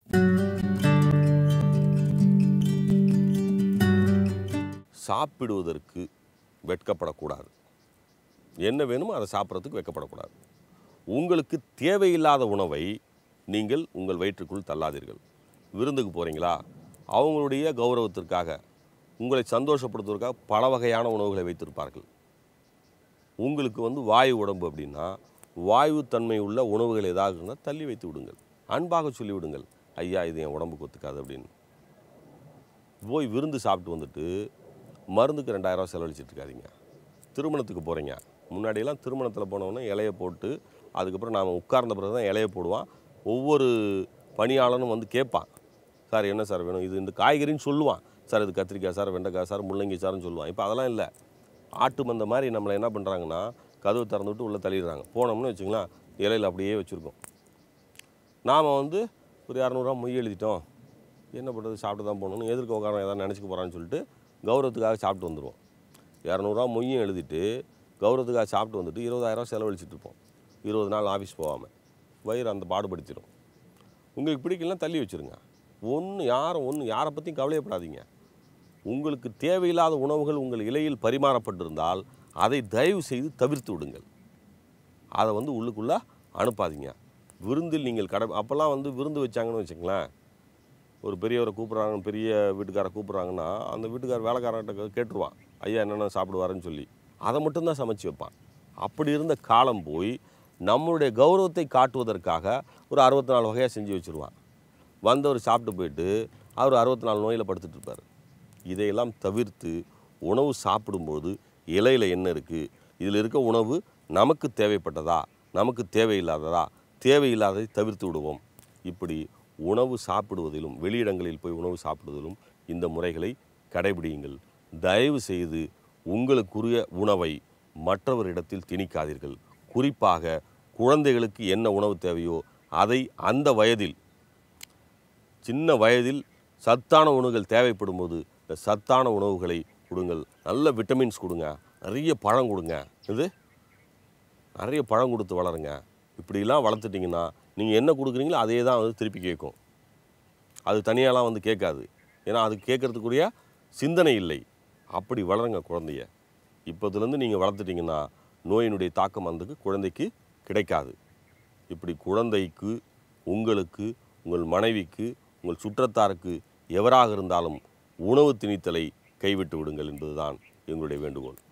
சாப்பிடுவதற்கு வெட்கப்படக்கூடாது என்ன வேணுமோ அதை சாப்பிட்றதுக்கு வெட்கப்படக்கூடாது உங்களுக்கு தேவையில்லாத உணவை நீங்கள் உங்கள் வயிற்றுக்குள் தள்ளாதீர்கள் விருந்துக்கு போகிறீங்களா அவங்களுடைய கௌரவத்திற்காக உங்களை சந்தோஷப்படுத்துவதற்காக பல வகையான உணவுகளை வைத்திருப்பார்கள் உங்களுக்கு வந்து வாயு உடம்பு அப்படின்னா வாயு தன்மை உள்ள உணவுகள் ஏதாவது இருந்தால் தள்ளி வைத்து விடுங்கள் அன்பாக சொல்லி விடுங்கள் ஐயா இது என் உடம்புக்கு ஒத்துக்காது அப்படின்னு போய் விருந்து சாப்பிட்டு வந்துட்டு மருந்துக்கு ரெண்டாயிரரூவா செலவழிச்சிட்டு இருக்காதீங்க திருமணத்துக்கு போகிறீங்க முன்னாடியெல்லாம் திருமணத்தில் போனவொன்னே இலையை போட்டு அதுக்கப்புறம் நாம் உட்கார்ந்த பிறகு தான் இலையை போடுவான் ஒவ்வொரு பணியாளனும் வந்து கேட்பான் சார் என்ன சார் வேணும் இது இந்த காய்கறின்னு சொல்லுவான் சார் இது கத்திரிக்காய் சார் வெண்டைக்காய் சார் முள்ளங்கி சார்னு சொல்லுவான் இப்போ அதெல்லாம் இல்லை ஆட்டு மந்த மாதிரி நம்மளை என்ன பண்ணுறாங்கன்னா கதவு திறந்து விட்டு உள்ளே தள்ளிடுறாங்க போனோம்னு வச்சுங்களேன் இலையில் அப்படியே வச்சுருக்கோம் நாம் வந்து ஒரு இரநூறுவா மொய் எழுதிட்டோம் என்ன பண்ணுறது சாப்பிட்டு தான் போகணும்னு எதிர்க்க உட்காரம் ஏதாவது நினச்சிக்க போகிறான்னு சொல்லிட்டு கௌரவத்துக்காக சாப்பிட்டு வந்துடுவோம் இரநூறுவா மொய்யும் எழுதிட்டு கௌரவத்துக்காக சாப்பிட்டு வந்துட்டு இருபதாயிரரூவா செலவழிச்சிட்டு இருப்போம் இருபது நாள் ஆஃபீஸ் போகாமல் வயிறு அந்த பாடுபடுத்திடும் உங்களுக்கு பிடிக்கலனா தள்ளி வச்சுருங்க ஒன்று யாரும் ஒன்று யாரை பற்றியும் கவலையப்படாதீங்க உங்களுக்கு தேவையில்லாத உணவுகள் உங்கள் இலையில் பரிமாறப்பட்டிருந்தால் அதை தயவு செய்து தவிர்த்து விடுங்கள் அதை வந்து உள்ளுக்குள்ளே அனுப்பாதீங்க விருந்தில் நீங்கள் கடை அப்போல்லாம் வந்து விருந்து வச்சாங்கன்னு வச்சுங்களேன் ஒரு பெரியவரை கூப்பிட்றாங்க பெரிய வீட்டுக்காரை கூப்பிட்றாங்கன்னா அந்த வீட்டுக்கார வேலைக்காரர்கிட்ட கேட்டுருவான் ஐயா என்னென்ன சாப்பிடுவாருன்னு சொல்லி அதை மட்டும்தான் சமைச்சு வைப்பான் அப்படி இருந்த காலம் போய் நம்மளுடைய கௌரவத்தை காட்டுவதற்காக ஒரு அறுபத்தி நாலு வகையாக செஞ்சு வச்சுருவான் வந்தவர் சாப்பிட்டு போயிட்டு அவர் அறுபத்தி நாலு நோயில் படுத்துட்டு இருப்பார் இதையெல்லாம் தவிர்த்து உணவு சாப்பிடும்போது இலையில் என்ன இருக்குது இதில் இருக்க உணவு நமக்கு தேவைப்பட்டதா நமக்கு தேவையில்லாததா தேவையில்லாததை தவிர்த்து விடுவோம் இப்படி உணவு சாப்பிடுவதிலும் வெளியிடங்களில் போய் உணவு சாப்பிடுவதிலும் இந்த முறைகளை கடைபிடியுங்கள் தயவு செய்து உங்களுக்குரிய உணவை மற்றவரிடத்தில் திணிக்காதீர்கள் குறிப்பாக குழந்தைகளுக்கு என்ன உணவு தேவையோ அதை அந்த வயதில் சின்ன வயதில் சத்தான உணவுகள் தேவைப்படும் போது இந்த சத்தான உணவுகளை கொடுங்கள் நல்ல விட்டமின்ஸ் கொடுங்க நிறைய பழம் கொடுங்க இது நிறைய பழம் கொடுத்து வளருங்க இப்படிலாம் வளர்த்துட்டிங்கன்னா நீங்கள் என்ன கொடுக்குறீங்களோ அதே தான் வந்து திருப்பி கேட்கும் அது தனியாலாம் வந்து கேட்காது ஏன்னா அது கேட்கறதுக்குரிய சிந்தனை இல்லை அப்படி வளருங்க குழந்தைய இப்போதுலேருந்து நீங்கள் வளர்த்துட்டிங்கன்னா நோயினுடைய தாக்கம் அந்த குழந்தைக்கு கிடைக்காது இப்படி குழந்தைக்கு உங்களுக்கு உங்கள் மனைவிக்கு உங்கள் சுற்றத்தாருக்கு எவராக இருந்தாலும் உணவு திணித்தலை கைவிட்டு விடுங்கள் என்பதுதான் எங்களுடைய வேண்டுகோள்